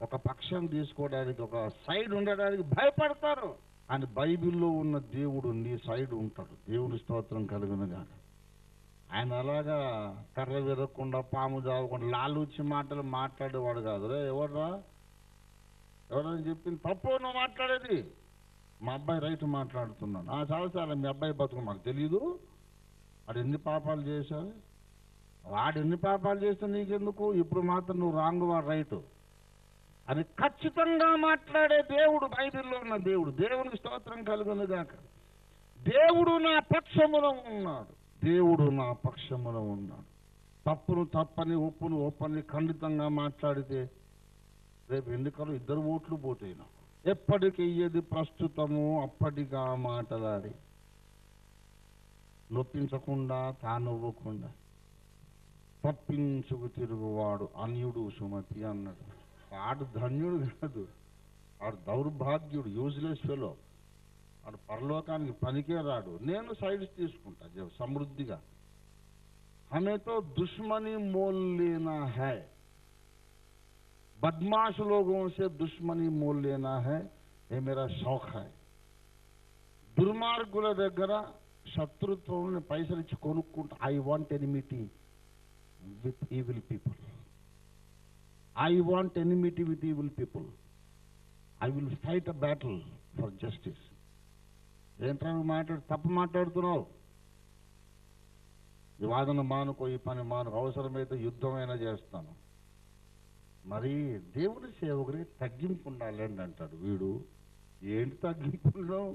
ఒక పక్షం తీసుకోవడానికి ఒక సైడ్ ఉండడానికి భయపడతారు అని బైబిల్లో ఉన్న దేవుడు నీ సైడ్ ఉంటాడు దేవుని స్తోత్రం కలుగునుగా ఆయన అలాగా కర్ర విరగకుండా పాము చావకుండా లాలూచి మాటలు మాట్లాడేవాడు కాదు రే ఎవడ్రా ఎవరని చెప్పింది తప్పు నువ్వు మాట్లాడేది మా అబ్బాయి రైట్ మాట్లాడుతున్నాడు ఆ చాలా చాలా మీ అబ్బాయి బతుకు మాకు తెలీదు వాడు ఎన్ని పాపాలు చేశాడు వాడు ఎన్ని పాపాలు చేస్తే నీకెందుకు ఇప్పుడు మాత్రం నువ్వు రాంగ్ వాడు రైట్ అని ఖచ్చితంగా మాట్లాడే దేవుడు బైబిల్లో ఉన్న దేవుడు దేవునికి స్తోత్రం కలుగును గాక దేవుడు నా పక్షమున ఉన్నాడు దేవుడు నా పక్షమున ఉన్నాడు తప్పును తప్పని ఒప్పును ఒప్పని ఖండితంగా మాట్లాడితే రేపు ఎన్నికలు ఇద్దరు ఓట్లు పోతాయి ఎప్పటికి ఏది ప్రస్తుతము అప్పటిగా మాటలాడి నొప్పించకుండా తానవ్వకుండా తప్పించుకు తిరుగువాడు అన్యుడు సుమతి అన్నాడు వాడు ధన్యుడు కాదు వాడు దౌర్భాగ్యుడు యూజ్లెస్ ఫెలో వాడు పరలోకానికి పనికే రాడు నేను సైడ్స్ తీసుకుంటా జ- సమృద్ధిగా हमें तो दुश्मनी मोल लेना है बदमाश लोगों से दुश्मनी मोल लेना है ये मेरा शौक है దుర్మార్గుల దగ్గర శత్రుత్వం పైసలు ఇచ్చి కొనుక్కుంటా I want enmity with evil people I want enmity with evil people I will fight a battle for justice ఏంట్రా నువ్వు మాట్లాడు తప్పు మాట్లాడుతున్నావు ఈ వాదన మానుకో ఈ పని మానుకో అవసరమైతే యుద్ధమైనా చేస్తాను మరి దేవుని సేవకుడికి తగ్గింపు ఉండాలండి అంటాడు వీడు ఏంటి తగ్గింపు ఉండవు?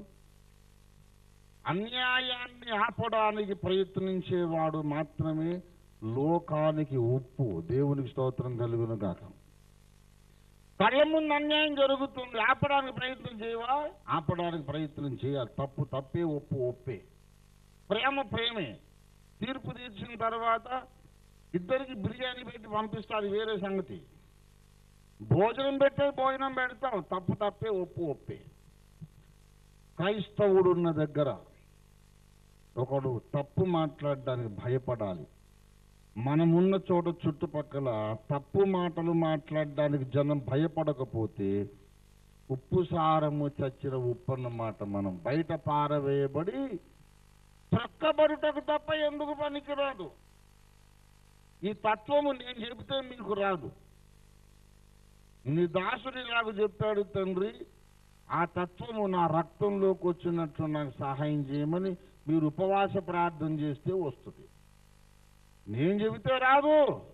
అన్యాయాన్ని ఆపడానికి ప్రయత్నించేవాడు మాత్రమే లోకానికి ఉప్పు దేవునికి స్తోత్రం కలుగును గాక కళ్ళ ముందు అన్యాయం జరుగుతుంది ఆపడానికి ప్రయత్నం చేయవా ఆపడానికి ప్రయత్నం చేయాలి తప్పు తప్పే ఒప్పు ఒప్పే ప్రేమ ప్రేమే తీర్పు తీర్చిన తర్వాత ఇద్దరికి బిర్యానీ పెట్టి పంపిస్తారు వేరే సంగతి భోజనం పెట్టే భోజనం పెడతాం తప్పు తప్పే ఒప్పు ఒప్పే క్రైస్తవుడు ఉన్న దగ్గర ఒకడు తప్పు మాట్లాడడానికి భయపడాలి మనమున్న చోట చుట్టుపక్కల తప్పు మాటలు మాట్లాడడానికి జనం భయపడకపోతే ఉప్పు సారము చచ్చిన ఉప్పు అన్నమాట మనం బయట పారవేయబడి చక్కబడుటకు తప్ప ఎందుకు పనికిరాదు ఈ తత్వము నేను చెబితే మీకు రాదు నీ దాసుడిలాగా చెప్పాడు తండ్రి ఆ తత్వము నా రక్తంలోకి వచ్చినట్లు నాకు సహాయం చేయమని మీరు ఉపవాస ప్రార్థన చేస్తే వస్తుంది నేను చెబితే రాదు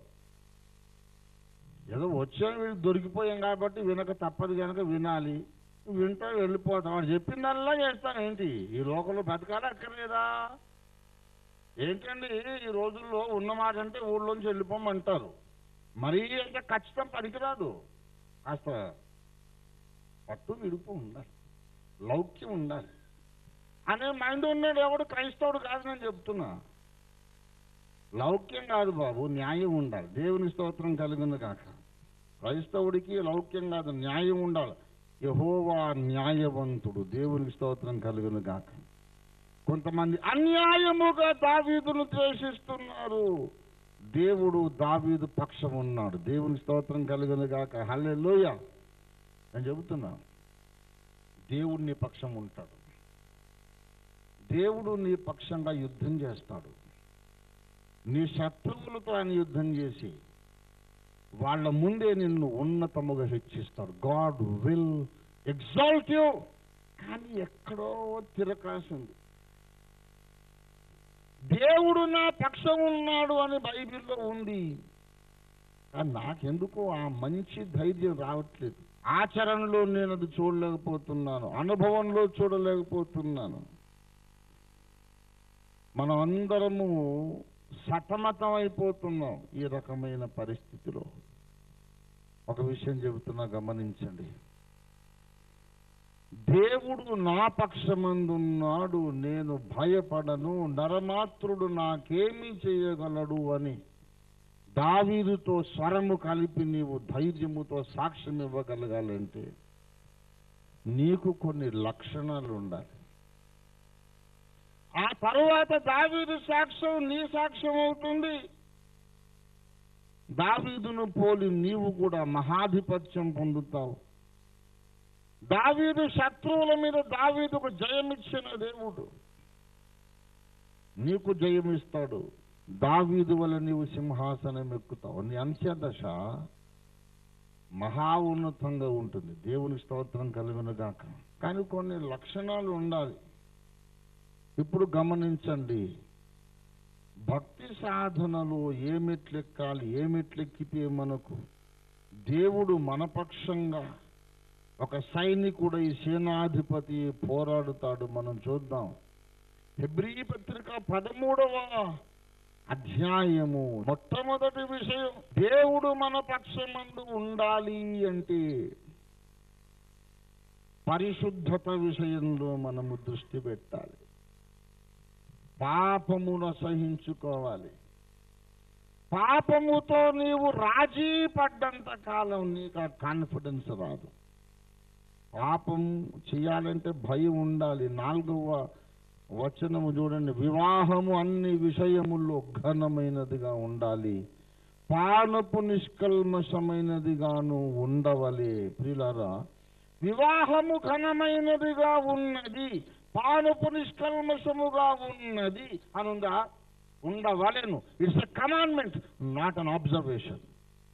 ఏదో వచ్చాను వీళ్ళు దొరికిపోయాం కాబట్టి వినక తప్పదు కనుక వినాలి వింటా వెళ్ళిపోతాం వాడు చెప్పిందల్లా చేస్తాను ఏంటి ఈ లోకంలో బతకాలి అక్కర్లేదా ఏంటండి ఈ రోజుల్లో ఉన్న మాట అంటే ఊళ్ళోంచి వెళ్ళిపోమంటారు మరీ అంటే ఖచ్చితం పనికిరాదు కాస్త పట్టు విడుపు ఉండాలి లౌక్యం ఉండాలి అనే మైండ్ ఉన్నాడు ఎవడు క్రైస్తవుడు కాదు నేను చెప్తున్నా లౌక్యం కాదు బాబు న్యాయం ఉండాలి దేవుని స్తోత్రం కలిగింది కాక క్రైస్తవుడికి లౌక్యం కాదు న్యాయం ఉండాలి యహోవా న్యాయవంతుడు దేవునికి స్తోత్రం కలుగును గాక కొంతమంది అన్యాయముగా దావీదును ద్వేషిస్తున్నారు దేవుడు దావీదు పక్షం ఉన్నాడు దేవుని స్తోత్రం కలుగును గాక హల్లెలూయ నేను చెబుతున్నా దేవుడు నీ పక్షం ఉంటాడు దేవుడు నీ పక్షంగా యుద్ధం చేస్తాడు నీ శత్రువులతో ఆయన యుద్ధం చేసి వాళ్ళ ముందే నిన్ను ఉన్నతముగా హెచ్చిస్తాడు గాడ్ విల్ ఎగ్జాల్ట్ యూ కానీ ఎక్కడో తిరకాసింది దేవుడు నా పక్షం ఉన్నాడు అని బైబిల్లో ఉంది కానీ నాకెందుకో ఆ మంచి ధైర్యం రావట్లేదు ఆచరణలో నేను అది చూడలేకపోతున్నాను అనుభవంలో చూడలేకపోతున్నాను మనం అందరము సతమతం అయిపోతున్నాం ఈ రకమైన పరిస్థితిలో ఒక విషయం చెబుతున్నా గమనించండి దేవుడు నా పక్షమందున్నాడు నేను భయపడను నరమాత్రుడు నాకేమి చేయగలడు అని దావీదుతో స్వరము కలిపి నీవు ధైర్యముతో సాక్ష్యం ఇవ్వగలగాలంటే నీకు కొన్ని లక్షణాలు ఉండాలి ఆ తరువాత దావీదు సాక్ష్యం నీ సాక్ష్యం అవుతుంది దావీదును పోలి నీవు కూడా మహాధిపత్యం పొందుతావు దావీదు శత్రువుల మీద దావీదుకు జయమిచ్చిన దేవుడు నీకు జయమిస్తాడు దావీదు వల్ల నీవు సింహాసనం ఎక్కుతావు నీ అంత్యదశ మహా ఉన్నతంగా ఉంటుంది దేవుని స్తోత్రం కలుగునుగాక కానీ కొన్ని లక్షణాలు ఉండాలి ఇప్పుడు గమనించండి భక్తి సాధనలో ఏ మెట్లెక్కాలి ఏ మెట్లెక్కితే మనకు దేవుడు మనపక్షంగా ఒక సైనికుడై సేనాధిపతి పోరాడుతాడు మనం చూద్దాం హెబ్రీ పత్రిక పదమూడవ అధ్యాయము మొట్టమొదటి విషయం దేవుడు మన పక్షమందు ఉండాలి అంటే పరిశుద్ధత విషయంలో మనము దృష్టి పెట్టాలి పాపమును సహించుకోవాలి పాపముతో నీవు రాజీ పడ్డంత కాలం నీకు ఆ కాన్ఫిడెన్స్ రాదు పాపం చేయాలంటే భయం ఉండాలి నాలుగవ వచనము చూడండి వివాహము అన్ని విషయముల్లో ఘనమైనదిగా ఉండాలి పానపు నిష్కల్మషమైనదిగాను ఉండవలే ప్రియులారా వివాహము ఘనమైనదిగా ఉన్నది పానపు నిష్కల్మషముగా ఉన్నది అనుందా ఉండవలెను it's a commandment not an observation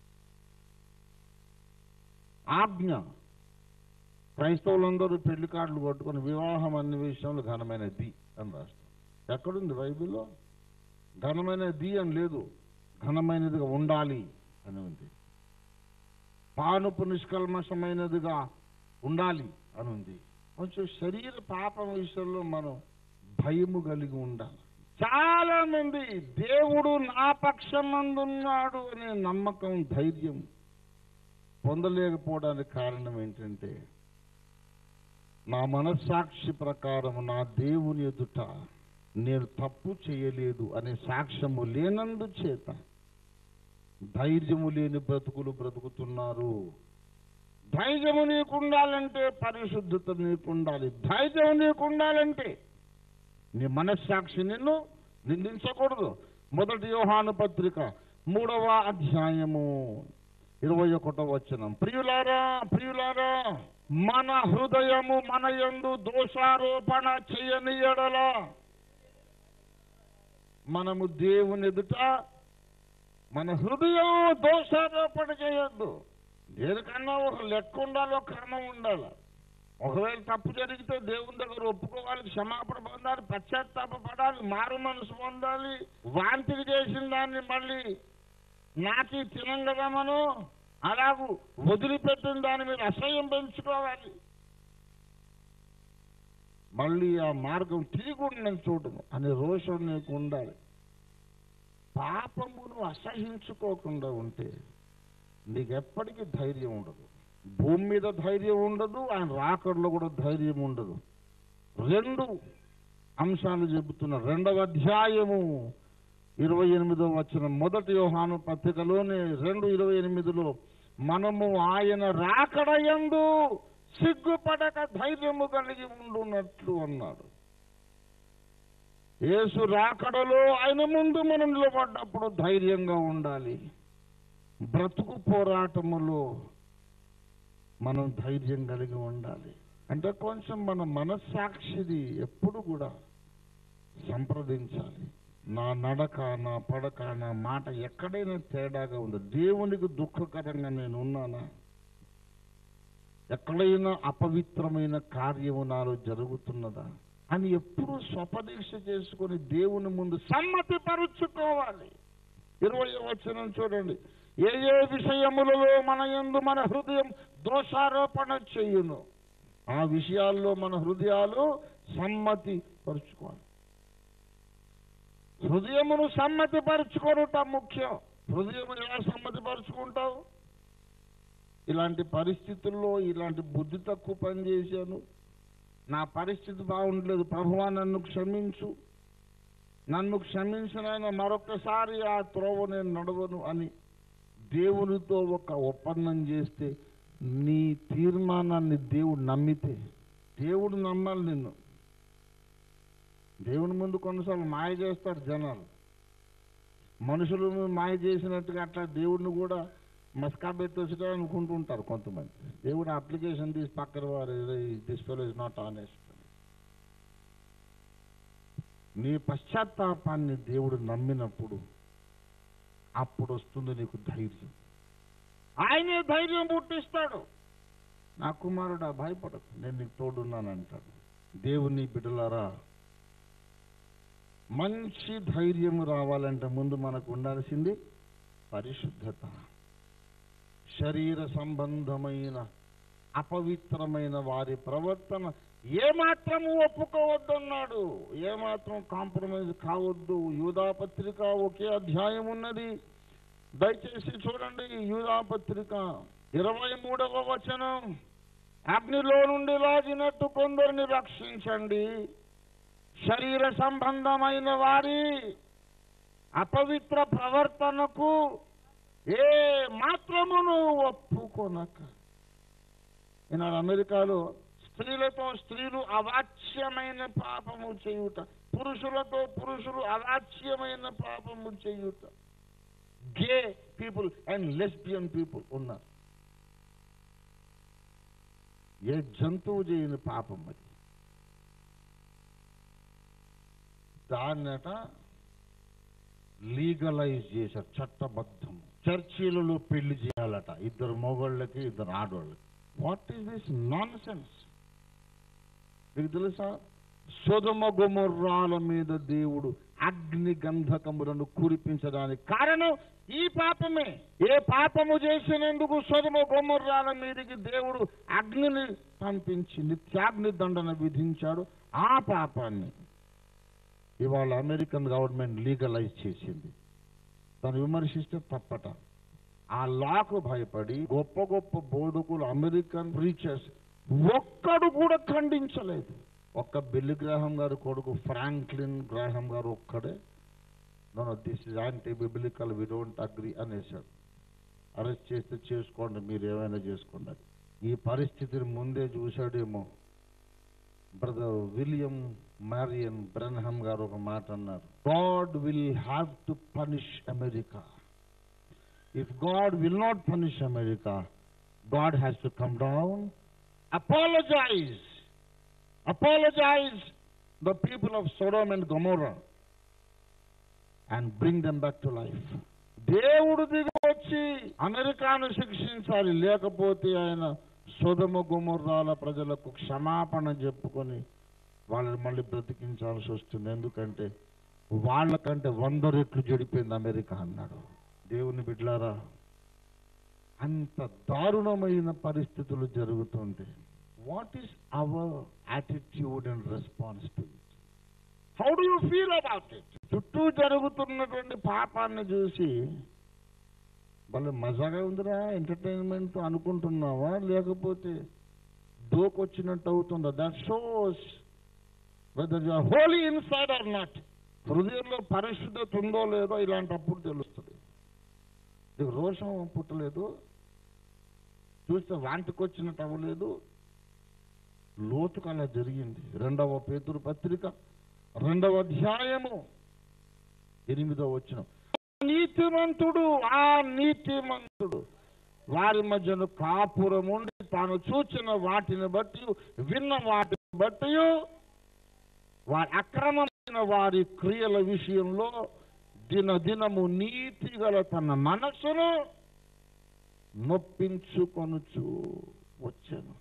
ఆజ్ఞ క్రైస్తవులందరూ పెళ్లి కార్డులు కొట్టుకొని వివాహం అన్ని విషయంలో ఘనమైనది అని రాస్తారు ఎక్కడుంది బైబిల్లో ఘనమైనది అని లేదు ఘనమైనదిగా ఉండాలి అని ఉంది పానుపు నిష్కల్మషమైనదిగా ఉండాలి అని ఉంది కొంచెం శరీర పాపం విషయంలో మనం భయము కలిగి ఉండాలి చాలా మంది దేవుడు నా పక్షమందున్నాడు అనే నమ్మకం ధైర్యం పొందలేకపోవడానికి కారణం ఏంటంటే నా మనస్సాక్షి ప్రకారం నా దేవుని ఎదుట నేను తప్పు చేయలేదు అనే సాక్ష్యము లేనందు చేత ధైర్యము లేని బ్రతుకులు బ్రతుకుతున్నారు ధైర్యము నీకు ఉండాలంటే పరిశుద్ధత నీకు ఉండాలి ధైర్యం నీకు ఉండాలంటే నీ మనస్సాక్షి నిన్ను నిందించకూడదు మొదటి యోహాను పత్రిక మూడవ అధ్యాయము ఇరవై ఒకటో వచనం ప్రియులారా ప్రియులారా మన హృదయము మన యందు దోషారోపణ చేయని ఎడల మనము దేవుని ఎదుట మన హృదయం దోషారోపణ చేయొద్దు దేనికన్నా ఒక లెక్క ఉండాలి ఒక క్రమం ఉండాలి ఒకవేళ తప్పు జరిగితే దేవుని దగ్గర ఒప్పుకోవాలి క్షమాపణ పొందాలి పశ్చాత్తాప పడాలి మారు మనసు పొందాలి వాంతికి చేసిన దాన్ని మళ్ళీ నాకి తినం కదా మనం అలాగూ వదిలిపెట్టిన దాని మీద అసహ్యం పెంచుకోవాలి మళ్ళీ ఆ మార్గం తిరిగి నేను చూడను అనే రోషం నీకు ఉండాలి పాపమును అసహించుకోకుండా ఉంటే నీకు ఎప్పటికీ ధైర్యం ఉండదు భూమి మీద ధైర్యం ఉండదు ఆయన రాకడలో కూడా ధైర్యం ఉండదు రెండు అంశాలు చెబుతున్న రెండవ అధ్యాయము ఇరవై ఎనిమిదో వచ్చిన మొదటి యోహాను పత్రికలోనే రెండు ఇరవై ఎనిమిదిలో మనము ఆయన రాకడయందు సిగ్గుపడక ధైర్యము కలిగి ఉండున్నట్లు అన్నాడు యేసు రాకడలో ఆయన ముందు మనం నిలబడ్డప్పుడు ధైర్యంగా ఉండాలి బ్రతుకు పోరాటములో మనం ధైర్యం కలిగి ఉండాలి అంటే కొంచెం మన మనస్సాక్షిది ఎప్పుడు కూడా సంప్రదించాలి నా నడక నా పడక నా మాట ఎక్కడైనా తేడాగా ఉంది దేవునికి దుఃఖకరంగా నేను ఉన్నానా ఎక్కడైనా అపవిత్రమైన కార్యము నాలో జరుగుతున్నదా అని ఎప్పుడు స్వపరీక్ష చేసుకొని దేవుని ముందు సమ్మతి పరుచుకోవాలి ఇరవై వచనం చూడండి ఏ ఏ విషయములలో మన యందు మన హృదయం దోషారోపణ చేయును ఆ విషయాల్లో మన హృదయాలు సమ్మతి పరుచుకోవాలి హృదయమును సమ్మతి పరుచుకోనుట ముఖ్యం హృదయమును ఎలా సమ్మతి పరుచుకుంటావు ఇలాంటి పరిస్థితుల్లో ఇలాంటి బుద్ధి తక్కువ పని చేశాను నా పరిస్థితి బాగుండలేదు ప్రభువా నన్ను క్షమించు నన్ను క్షమించిన మరొకసారి ఆ త్రోవ నేను నడవను అని దేవునితో ఒక ఒప్పందం చేస్తే నీ తీర్మానాన్ని దేవుడు నమ్మితే దేవుడు నమ్మాలి నిన్ను దేవుని ముందు కొన్నిసార్లు మాయ చేస్తాడు జనాలు మనుషులు మాయ చేసినట్టుగా అట్లా దేవుడిని కూడా మస్కా పెట్టి అనుకుంటూ ఉంటారు కొంతమంది దేవుడు అప్లికేషన్ తీసి పక్కన వారు this fellow is not honest నీ పశ్చాత్తాపాన్ని దేవుడు నమ్మినప్పుడు అప్పుడు వస్తుంది నీకు ధైర్యం ఆయనే ధైర్యం పుట్టిస్తాడు నా కుమారుడా భయపడకు నేను నీకు తోడున్నాను అంటాడు దేవుని బిడ్డలారా మంచి ధైర్యం రావాలంటే ముందు మనకు ఉండాల్సింది పరిశుద్ధత శరీర సంబంధమైన అపవిత్రమైన వారి ప్రవర్తన ఏమాత్రము ఒప్పుకోవద్దన్నాడు ఏమాత్రం కాంప్రమైజ్ కావద్దు యూదాపత్రిక ఒకే అధ్యాయం ఉన్నది దయచేసి చూడండి యూదాపత్రిక ఇరవై మూడవ వచనం అగ్నిలో నుండి లాగినట్టు కొందరిని రక్షించండి శరీర సంబంధమైన వారి అపవిత్ర ప్రవర్తనకు ఏ మాత్రమును ఒప్పుకొనక ఈనాడు అమెరికాలో స్త్రీలతో స్త్రీలు అవాచ్యమైన పాపము చేయుట పురుషులతో పురుషులు అవాచ్యమైన పాపము చేయుట gay people and lesbian people ఉన్నారు ఏ జంతువు చేయని పాపం అది దాన్నట లీగలైజ్ చేశారు చట్టబద్ధం చర్చీలలో పెళ్లి చేయాలట ఇద్దరు మొగోళ్ళకి ఇద్దరు ఆడవాళ్ళకి what is this nonsense మీకు తెలుసా సుధమ గుమర్రాల మీద దేవుడు అగ్ని గంధకములను కురిపించడానికి కారణం ఈ పాపమే ఏ పాపము చేసినందుకు సుధమ గుమర్రాల మీదకి దేవుడు అగ్నిని పంపించి నిత్యాగ్ని దండన విధించాడు ఆ పాపాన్ని ఇవాళ అమెరికన్ గవర్నమెంట్ లీగలైజ్ చేసింది దాన్ని విమర్శిస్తే తప్పట ఆ లాకు భయపడి గొప్ప గొప్ప బోధకులు అమెరికన్ ప్రీచర్స్ ఒక్కడు కూడా ఖండించలేదు ఒక్క బిల్లి గ్రాహం గారు కొడుకు ఫ్రాంక్లిన్ గ్రాహం గారు ఒక్కడే నన్ను this is anti biblical we don't agree అనేసాడు అరెస్ట్ చేస్తే చేసుకోండి మీరు ఏమైనా చేసుకోండి అని. ఈ పరిస్థితిని ముందే చూశాడేమో బ్రదర్ విలియం మారియన్ బ్రెన్హమ్ గారు ఒక మాట అన్నారు God will have to punish America if God will not punish America God has to come down apologize apologize the people of Sodom and Gomorrah and bring them back to life దేవుడు దిగి వచ్చి అమెరికాను శిక్షించాలి లేకపోతే ఆయన సుధమ గుమర్రాల ప్రజలకు క్షమాపణ చెప్పుకొని వాళ్ళని మళ్ళీ బ్రతికించాల్సి వస్తుంది ఎందుకంటే వాళ్ళకంటే వంద రెట్లు చెడిపోయింది అమెరికా అన్నాడు దేవుని బిడ్లారా అంత దారుణమైన పరిస్థితులు జరుగుతుంటే what is our attitude and response to it how do you feel about it చుట్టూ జరుగుతున్నటువంటి పాపాన్ని చూసి భలే మజాగా ఉందిరా ఎంటర్టైన్మెంట్ అనుకుంటున్నావా లేకపోతే దోకొచ్చినట్టు అవుతుందా that shows whether you holy inside or not హృదయంలో పరిశుద్ధత ఉందో లేదో ఇలాంటప్పుడు తెలుస్తుంది నీకు రోషం పుట్టలేదు చూస్తే వాంటికి వచ్చినట్టు అవ్వలేదు లోతుకు అలా జరిగింది రెండవ పేతురు పత్రిక రెండవ అధ్యాయము ఎనిమిదో వచ్చిన నీతిమంతుడు ఆ నీతిమంతుడు వారి మధ్యన కాపురం ఉండి తాను చూచిన వాటిని బట్టి విన్న వాటిని బట్టి వారి అక్రమమైన వారి క్రియల విషయంలో దినదినము నీతి గల తన మనస్సును నొప్పించుకొనుచు వచ్చాను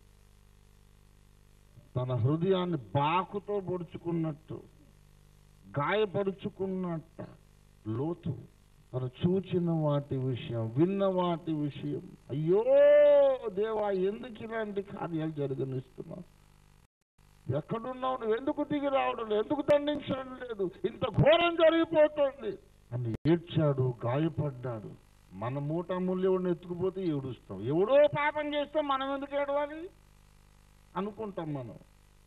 తన హృదయాన్ని బాకుతో పొడుచుకున్నట్టు గాయపరుచుకున్నట్ట లోతు తను చూచిన వాటి విషయం విన్న వాటి విషయం అయ్యో దేవా ఎందుకు ఇలాంటి కార్యాలు జరగనిస్తున్నావు ఎక్కడున్నావు నువ్వు ఎందుకు దిగి రావడం లేదు ఎందుకు దండించడం లేదు ఇంత ఘోరం జరిగిపోతుంది అని ఏడ్చాడు గాయపడ్డాడు మన మూట మూల్యం ఎత్తుకుపోతే ఏడుస్తాం ఎవడో పాపం చేస్తే మనం ఎందుకు ఏడవాలి అనుకుంటాం మనం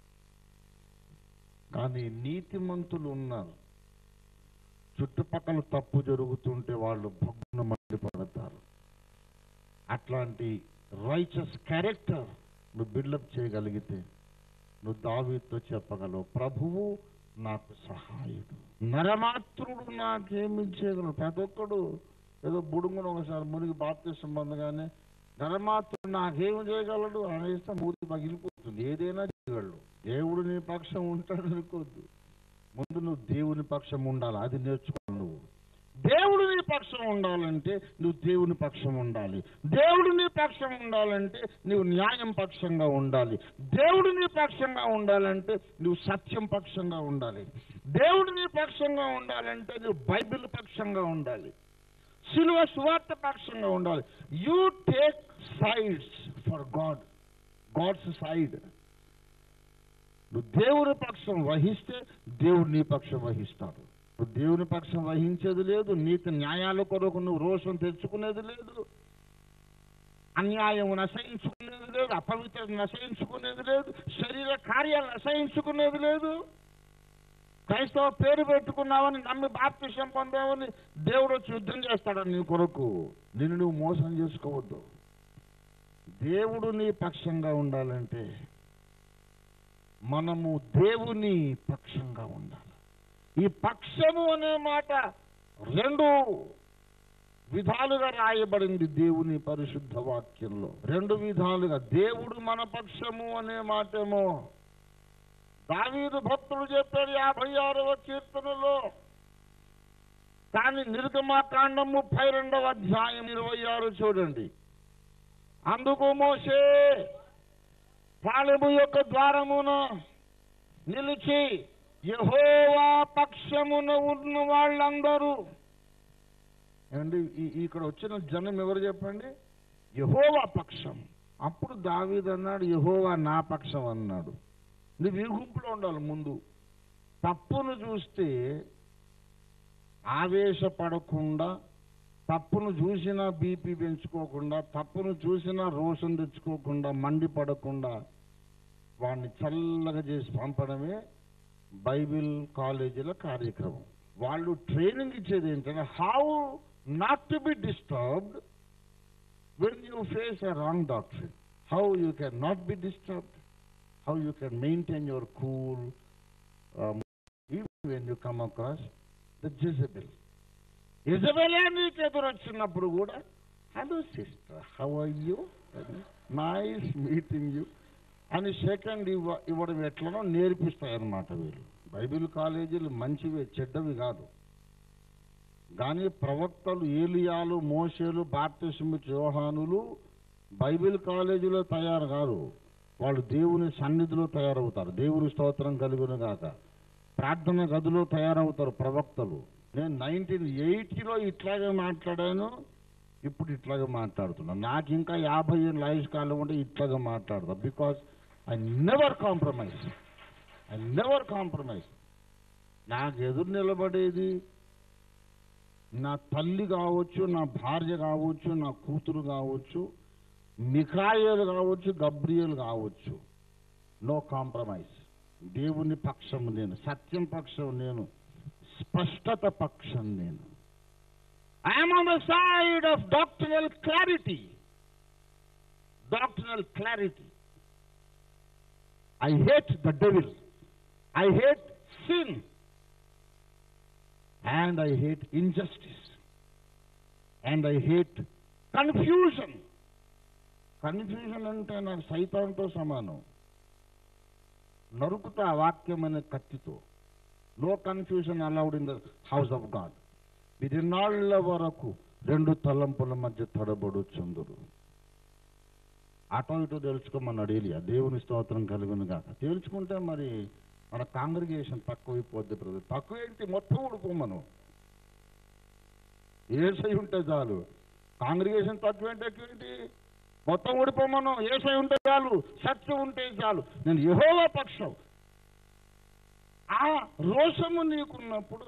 కానీ నీతిమంతులు ఉన్నారు చుట్టుపక్కల తప్పు జరుగుతుంటే వాళ్ళు భగ్న మండిపడతారు అట్లాంటి రైచస్ క్యారెక్టర్ నువ్వు బిల్డప్ చేయగలిగితే నువ్వు దావీతో చెప్పగలవు ప్రభువు నాకు సహాయుడు నరమాత్రుడు నాకేమి చేయగలడు ప్రతి ఒక్కడు ఏదో బుడుగును ఒకసారి మునిగి బాప్తిష్టం పొందగానే నరమాత్రుడు నాకేమి చేయగలడు అనేస్తే మూతి పగిలిపోతుంది ఏదైనా చేయగలడు దేవుడు నీ పక్షం ఉంటాడు అనుకోవద్దు ముందు నువ్వు దేవుని పక్షం ఉండాలి అది నేర్చుకో నువ్వు దేవుడు నీ పక్షం ఉండాలంటే నువ్వు దేవుని పక్షం ఉండాలి దేవుడు నీ పక్షం ఉండాలంటే నువ్వు న్యాయం పక్షంగా ఉండాలి దేవుడు నీ పక్షంగా ఉండాలంటే నువ్వు సత్యం పక్షంగా ఉండాలి దేవుడు నీ పక్షంగా ఉండాలంటే నువ్వు బైబిల్ పక్షంగా ఉండాలి సిలువ సువార్త పక్షంగా ఉండాలి you take sides for God God's side నువ్వు దేవుని పక్షం వహిస్తే దేవుడు నీ పక్షం వహిస్తాడు నువ్వు దేవుని పక్షం వహించేది లేదు నీతి న్యాయాల కొరకు నువ్వు రోషం తెచ్చుకునేది లేదు అన్యాయం నశయించుకునేది లేదు అపవిత్రత నశయించుకునేది లేదు శరీర కార్యాలు నశయించుకునేది లేదు క్రైస్తవ పేరు పెట్టుకున్నావని నమ్మి బాప్తిష్టం పొందావని దేవుడు వచ్చి యుద్ధం చేస్తాడని నీ కొరకు నిన్ను నువ్వు మోసం చేసుకోవద్దు దేవుడు నీ పక్షంగా ఉండాలంటే మనము దేవుని పక్షంగా ఉండాలి ఈ పక్షము అనే మాట రెండు విధాలుగా రాయబడింది దేవుని పరిశుద్ధ వాక్యంలో రెండు విధాలుగా దేవుడు మన పక్షము అనే మాటేమో దావీదు భక్తుడు చెప్పాడు యాభై ఆరవ కీర్తనలో కానీ నిర్గమాకాండం ముప్పై రెండవ అధ్యాయం ఇరవై ఆరు చూడండి అందుకు మోసే పాలెము యొక్క ద్వారమున నిలిచి యహోవా పక్షమున ఉన్న వాళ్ళందరూ ఏమండి ఈ- ఇక్కడ వచ్చిన జనం ఎవరు చెప్పండి యహోవా పక్షం అప్పుడు దావీద్ అన్నాడు యహోవా నా పక్షం అన్నాడు నువ్వు ఈ గుంపులో ఉండాలి ముందు తప్పును చూస్తే ఆవేశపడకుండా తప్పును చూసినా బీపీ పెంచుకోకుండా తప్పును చూసినా రోషం తెచ్చుకోకుండా మండిపడకుండా వాడిని చల్లగా చేసి పంపడమే బైబిల్ కాలేజీల కార్యక్రమం వాళ్ళు ట్రైనింగ్ ఇచ్చేది ఏంటంటే how not to be disturbed when you face a wrong doctor how you can not be disturbed how you can maintain your cool even when you come across the Jezebel ఇజబెలే నీకు ఎదురొచ్చినప్పుడు కూడా hello sister how are you nice meeting you అని second ఇవ్వ ఇవ్వడం ఎట్లనో నేర్పిస్తాయన్నమాట వీళ్ళు Bible కాలేజీలు మంచివి చెడ్డవి కాదు కానీ ప్రవక్తలు ఏలియాలు మోషేలు బాప్తిస్మి యోహానులు బైబిల్ కాలేజీలో తయారు కాదు వాళ్ళు దేవుని సన్నిధిలో తయారవుతారు దేవుని స్తోత్రం కలుగును గాక ప్రార్థన గదిలో తయారవుతారు ప్రవక్తలు నేను నైన్టీన్ ఎయిటీలో ఇట్లాగే మాట్లాడాను ఇప్పుడు ఇట్లాగే మాట్లాడుతున్నాను నాకు ఇంకా యాభై ఏళ్ళ ఆయుష్ కాలం ఉంటే ఇట్లాగే మాట్లాడతా because I never compromise I never compromise నాకు ఎదురు నిలబడేది నా తల్లి కావచ్చు నా భార్య కావచ్చు నా కూతురు కావచ్చు మిఖాయేలు కావచ్చు గబ్రియలు కావచ్చు నో కాంప్రమైజ్ దేవుని పక్షం నేను సత్యం పక్షం నేను స్పష్టత పక్షం నేను I'm on the side of doctrinal clarity doctrinal clarity I hate the devil I hate sin and I hate injustice, and I hate confusion. Confusion అంటే నాకు సైతాంతో సమానం నరుకుతా ఆ వాక్యం అనే కత్తితో no confusion allowed in the house of God విధినాళ్ల వరకు రెండు తలంపుల మధ్య తడబడు చందురు అటో ఇటో తెలుసుకోమన్నాడు ఏలియా దేవుని స్తోత్రం కలుగును గాక తేల్చుకుంటే మరి మన కాంగ్రిగేషన్ తక్కువైపోద్ది బ్రదర్ తక్కువ ఏంటి మొత్తం ఊడిపోమను ఏసై ఉంటే చాలు కాంగ్రిగేషన్ తక్కువ ఏంటి ఎక్కువ ఏంటి మొత్తం ఊడిపోమను ఏసై ఉంటే చాలు సత్యం ఉంటే చాలు నేను యహోవా పక్షం ఆ రోషము నీకున్నప్పుడు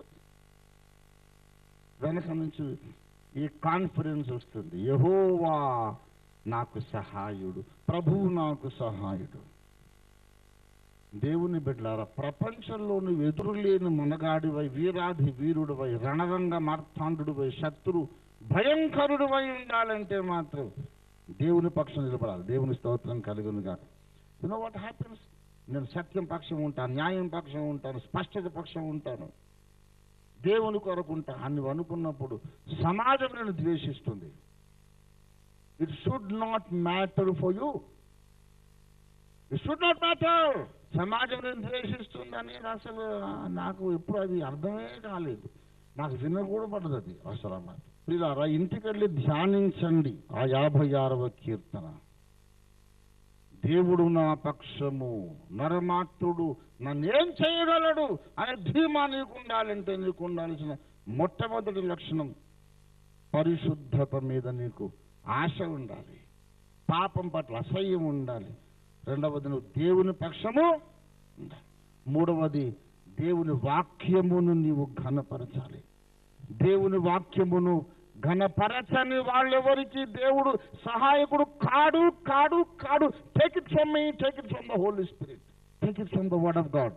వెనక నుంచి ఈ కాన్ఫిడెన్స్ వస్తుంది యహోవా నాకు సహాయుడు ప్రభువు నాకు సహాయుడు దేవుని బిడ్డలారా ప్రపంచంలో నువ్వు ఎదురులేని మునగాడివై వీరాధి వీరుడివై రణరంగ మార్తాండుడివై శత్రు భయంకరుడివై ఉండాలంటే మాత్రం దేవుని పక్షం నిలబడాలి దేవుని స్తోత్రం కలుగును కాదు యునో వాట్ హ్యాపెన్స్ నేను సత్యం పక్షం ఉంటాను న్యాయం పక్షం ఉంటాను స్పష్టత పక్షం ఉంటాను దేవుని కొరకు ఉంటా అని అనుకున్నప్పుడు సమాజం నేను ద్వేషిస్తుంది it should not matter for you it should not matter సమాజం నేను ద్వేషిస్తుందని అసలు నాకు ఎప్పుడు అది అర్థమే కాలేదు నాకు వినకూడబడదు అది అసలు అన్నమాట పిల్లారా ఇంటికి వెళ్ళి ధ్యానించండి ఆ యాభై ఆరవ కీర్తన దేవుడు నా పక్షము నరమాత్రుడు నన్నేం చేయగలడు అనే ధీమా నీకు ఉండాలంటే నీకు ఉండాల్సిన మొట్టమొదటి లక్షణం పరిశుద్ధత మీద నీకు ఆశ ఉండాలి పాపం పట్ల అసహ్యం ఉండాలి రెండవది నువ్వు దేవుని పక్షము ఉండాలి మూడవది దేవుని వాక్యమును నీవు ఘనపరచాలి దేవుని వాక్యమును ఘనపరచని వాళ్ళెవరికి దేవుడు సహాయకుడు కాడు కాడు కాడు take it from me take it from the Holy Spirit take it from the word of God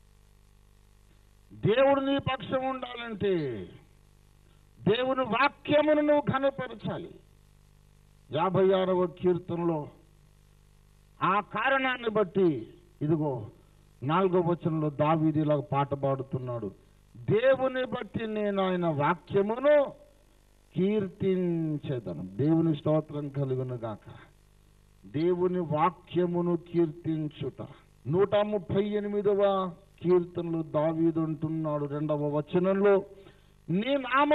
దేవుడు నీ పక్షం ఉండాలంటే దేవుని వాక్యమును నువ్వు ఘనపరచాలి యాభై ఆరవ కీర్తనలో ఆ కారణాన్ని బట్టి ఇదిగో నాలుగో వచనంలో దావీదిలా పాట పాడుతున్నాడు దేవుని బట్టి నేను ఆయన వాక్యమును కీర్తించేదను దేవుని స్తోత్రం కలుగును గాక దేవుని వాక్యమును కీర్తించుట నూట ముప్పై ఎనిమిదవ కీర్తనలు దావీదు అంటున్నాడు రెండవ వచనంలో నీ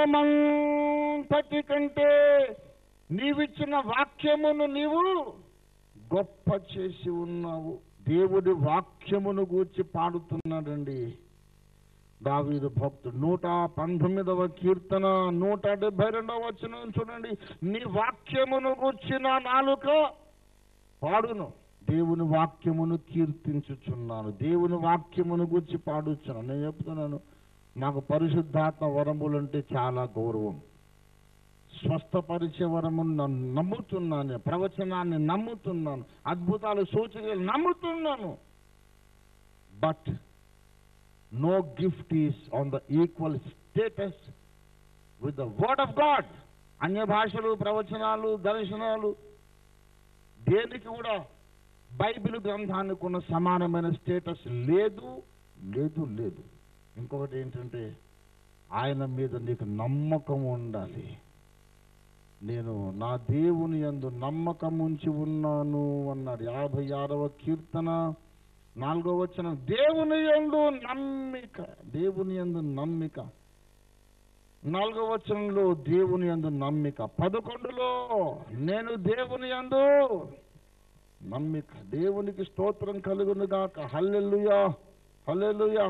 నామంతటి కంటే నీవిచ్చిన వాక్యమును నీవు గొప్ప చేసి ఉన్నావు దేవుడి వాక్యమును గూర్చి పాడుతున్నాడండి దావీదు భక్తుడు నూట పంతొమ్మిదవ కీర్తన నూట డెబ్బై రెండవ వచనం చూడండి నీ వాక్యమును గూర్చిన నాలుక పాడును దేవుని వాక్యమును కీర్తించుచున్నాను దేవుని వాక్యమును గురించి పాడుచున్నాను నేను చెప్తున్నాను నాకు పరిశుద్ధాత్మ వరములంటే చాలా గౌరవం స్వస్థపరిచే వరమును నన్ను నమ్ముతున్నాను ప్రవచనాన్ని నమ్ముతున్నాను అద్భుతాలు సూచనలు నమ్ముతున్నాను but no gift is on the equal status with the word of God అన్య భాషలు ప్రవచనాలు దర్శనాలు దేనికి కూడా బైబిల్ గ్రంథానికి ఉన్న సమానమైన స్టేటస్ లేదు లేదు లేదు ఇంకొకటి ఏంటంటే ఆయన మీద నీకు నమ్మకం ఉండాలి నేను నా దేవుని యందు నమ్మకం ఉంచి ఉన్నాను అన్నాడు యాభై ఆరవ కీర్తన నాలుగో వచ్చిన దేవుని యందు నమ్మిక దేవుని యందు నమ్మిక నాలుగో వచనంలో దేవుని యందు నమ్మిక పదకొండులో నేను దేవుని యందు నమ్మిక దేవునికి స్తోత్రం కలుగును గాక hallelujah hallelujah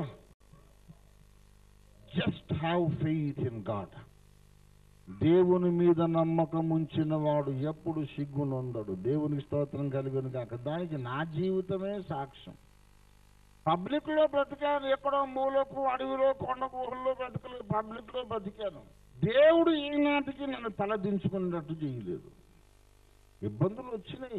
just have faith in God దేవుని మీద నమ్మకం ఉంచిన వాడు ఎప్పుడు సిగ్గునొందడు దేవునికి స్తోత్రం కలుగును గాక దానికి నా జీవితమే సాక్ష్యం పబ్లిక్ లో బ్రతికాను ఎక్కడో మూలకు అడవిలో కొండ గుహల్లో బ్రతకలేదు పబ్లిక్ లో బ్రతికాను దేవుడు ఈనాటికి నన్ను తలదించుకున్నట్టు చేయలేదు ఇబ్బందులు వచ్చినాయి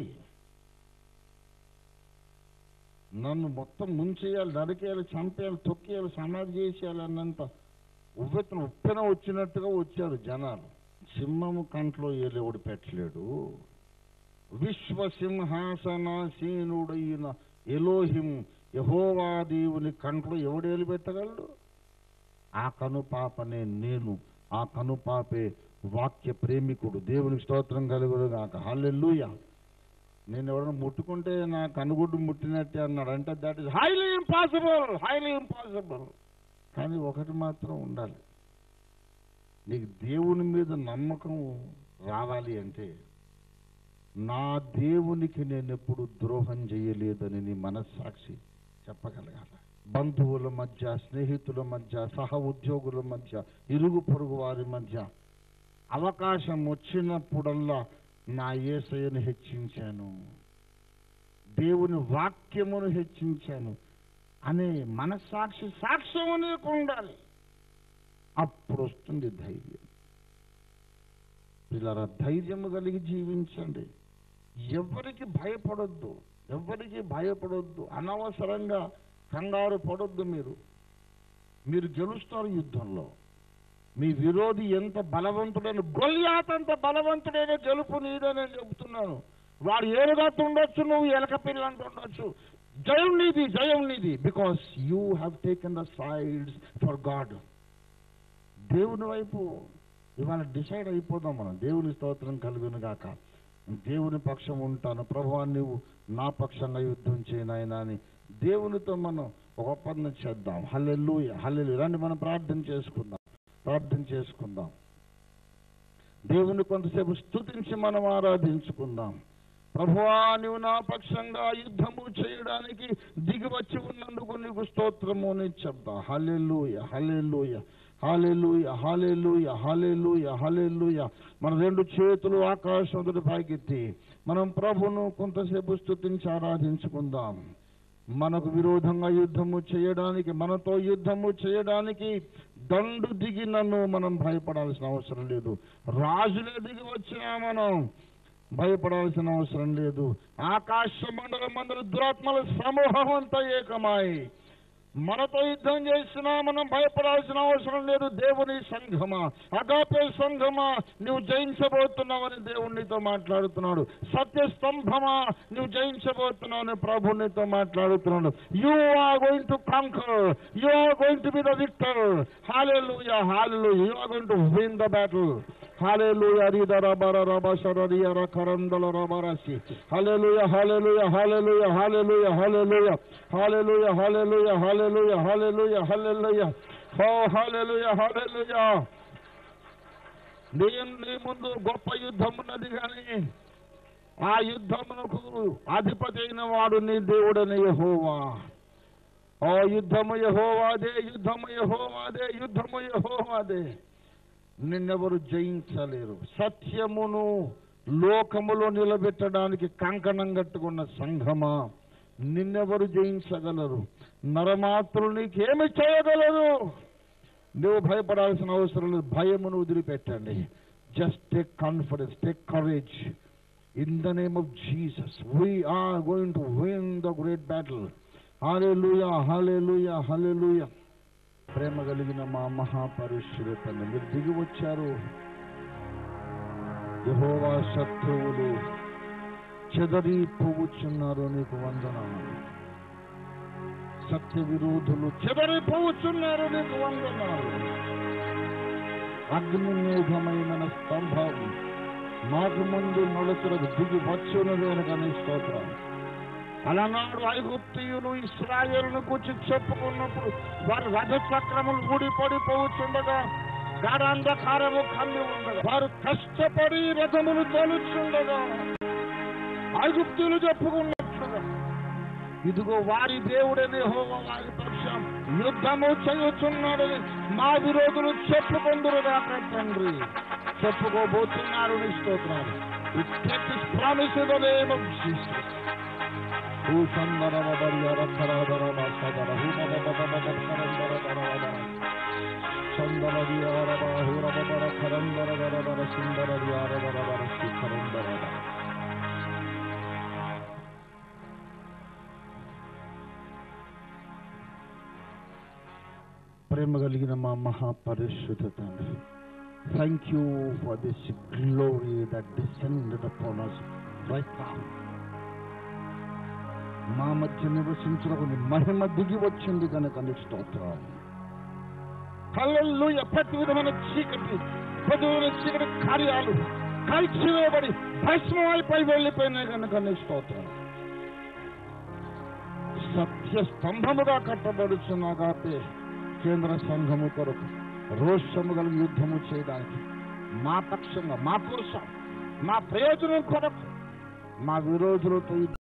నన్ను మొత్తం ముంచేయాలి నరికేయాలి చంపేయాలి తొక్కేయాలి సమాధి చేసేయాలి అన్నంత ఉవ్వెత్తున ఉప్పెన వచ్చినట్టుగా వచ్చారు జనాలు సింహము కంట్లో ఏలేవుడు పెట్టలేడు విశ్వసింహాసనాసీనుడైన ఎలోహిం యహోవా దేవుని కంట్లో ఎవడేలు పెట్టగలడు ఆ కనుపాపనే నేను ఆ కనుపాపే వాక్య ప్రేమికుడు దేవునికి స్తోత్రం కలుగుడు కాక హల్లెలూయా నేను ఎవరైనా ముట్టుకుంటే నా కనుగుడ్డు ముట్టినట్టే అన్నాడు అంటే that is highly impossible highly impossible కానీ ఒకటి మాత్రం ఉండాలి నీకు దేవుని మీద నమ్మకం రావాలి అంటే నా దేవునికి నేను ఎప్పుడు ద్రోహం చేయలేదని నీ మనస్సాక్షి చెప్పగలగాల బంధువుల మధ్య స్నేహితుల మధ్య సహ ఉద్యోగుల మధ్య ఇరుగు పొరుగు వారి మధ్య అవకాశం వచ్చినప్పుడల్లా నా ఏసయ్యను హెచ్చించాను దేవుని వాక్యమును హెచ్చించాను అనే మనస్సాక్షి సాక్ష్యము నీకు ఉండాలి అప్పుడు వస్తుంది ధైర్యం పిల్లల ధైర్యము కలిగి జీవించండి ఎవరికి భయపడొద్దు ఎవరికి భయపడొద్దు అనవసరంగా కంగారు పడొద్దు మీరు మీరు గెలుస్తారు యుద్ధంలో మీ విరోధి ఎంత బలవంతుడైన గొల్యాత్ అంత బలవంతుడైన గెలుపు నీదని నేను చెబుతున్నాను వాడు ఏనుగత్తు ఉండొచ్చు నువ్వు ఎలక పిల్ల అంటుండొచ్చు జయం నీది జయం నీది because you have taken the sides for God దేవుని వైపు ఇవాళ డిసైడ్ అయిపోదాం మనం దేవుని స్తోత్రం కలుగును గాక దేవుని పక్షం ఉంటాను ప్రభువా నువ్వు నా పక్షంగా యుద్ధం చేయనాయనా అని దేవునితో మనం ఒక ఒప్పందం చేద్దాం హల్లెల్లు హల్లెలు రండి మనం ప్రార్థన చేసుకుందాం ప్రార్థన చేసుకుందాం దేవుని కొంతసేపు స్తుతించి మనం ఆరాధించుకుందాం ప్రభువా నీవు నా పక్షంగా యుద్ధము చేయడానికి దిగి వచ్చి ఉన్నందుకు నీకు స్తోత్రము అని చెప్తా hallelujah hallelujah hallelujah hallelujah hallelujah hallelujah మన రెండు చేతులు ఆకాశం పైకెత్తి మనం ప్రభును కొంతసేపు స్తుతించి ఆరాధించుకుందాం మనకు విరోధంగా యుద్ధము చేయడానికి మనతో యుద్ధము చేయడానికి దండు దిగి నన్ను మనం భయపడాల్సిన అవసరం లేదు రాజులే దిగి వచ్చినా మనం భయపడాల్సిన అవసరం లేదు ఆకాశ మండలం అందరూ దురాత్మల సమూహం అంతా ఏకమై మనతో యుద్ధం చేసినా మనం భయపడాల్సిన అవసరం లేదు దేవుని సంఘమా అగాపే సంఘమా నువ్వు జయించబోతున్నావని దేవునితో మాట్లాడుతున్నాడు సత్య స్తంభమా నువ్వు జయించబోతున్నావని ప్రభునితో మాట్లాడుతున్నాడు you are going to conquer you are going to be the victor hallelujah hallelujah you are going to win the battle hallelujah రీదర బర రబ శరరియర కరందల రబరసి hallelujah hallelujah hallelujah hallelujah hallelujah hallelujah hallelujah hallelujah hallelujah hallelujah హో hallelujah hallelujah నేను నీ ముందు గొప్ప యుద్ధం ఉన్నది కానీ ఆ యుద్ధమునకు అధిపతి అయిన వాడు నీ దేవుడని యెహోవా ఓ యుద్ధము యెహోవాదే యుద్ధము యెహోవాదే యుద్ధము యెహోవాదే నిన్నెవరు జయించలేరు సత్యమును లోకములో నిలబెట్టడానికి కంకణం కట్టుకున్న సంఘమా నిన్నెవరు జయించగలరు నరమాత్రులు నీకేమి చేయగలరు నువ్వు భయపడాల్సిన అవసరం లేదు భయమును వదిలిపెట్టండి just take confidence take courage in the name of Jesus we are going to win the great battle hallelujah hallelujah hallelujah ప్రేమ కలిగిన మా మహాపరిశుడు తండ్రి మీరు దిగి వచ్చారు యహోవా శత్రువులు చెదరి పోవుచున్నారు నీకు వందనాలు సత్య విరోధులు చెదరి పోవుచున్నారు నీకు వందనాలు అగ్ని మేఘమైన స్తంభం మాకు ముందు నలుచులకు దిగి వచ్చున్నది కానీ స్తోత్రం అలనాడు ఐగుప్తియులు ఇస్రాయేలును కూర్చి చెప్పుకున్నప్పుడు వారి రథ చక్రములు ఊడిపడి పోవుచుండగా గాఢాంధకారము కమ్మి ఉండగా వారు కష్టపడి రథములు తోలుచుండగా ఐగుప్తులు చెప్పుకున్నట్లుగా ఇదిగో వారి దేవుడని హోమ వారి పక్షం యుద్ధము చేయుచున్నాడని మా విరోధులు చెప్పుకొందురు దాకా తండ్రి చెప్పుకోబోతున్నారు నీ స్తోత్రాలు promise the name of Jesus ప్రేమ కలిగిన మా మహాపరిశుద్ధ తండ్రి thank you for this glory that descended upon us right now మా మధ్య నివసించిన కొన్ని మహిమ దిగి వచ్చింది కనుక నీకు స్తోత్రాలు కళ్ళల్లో ప్రతి విధమైన చీకటి ప్రతి విధమైన చీకటి కార్యాలు కలిసివేయబడి భస్మమైపై వెళ్ళిపోయినాయి కనుక నీకు స్తోత్రాలు సత్య స్తంభముగా కట్టబడుచున్నా కాబట్టి కేంద్ర సంఘము కొరకు రోషము కలిగి యుద్ధము చేయడానికి మా పక్షంగా మా కోసం మా ప్రయోజనం కొరకు మా విరోధులతో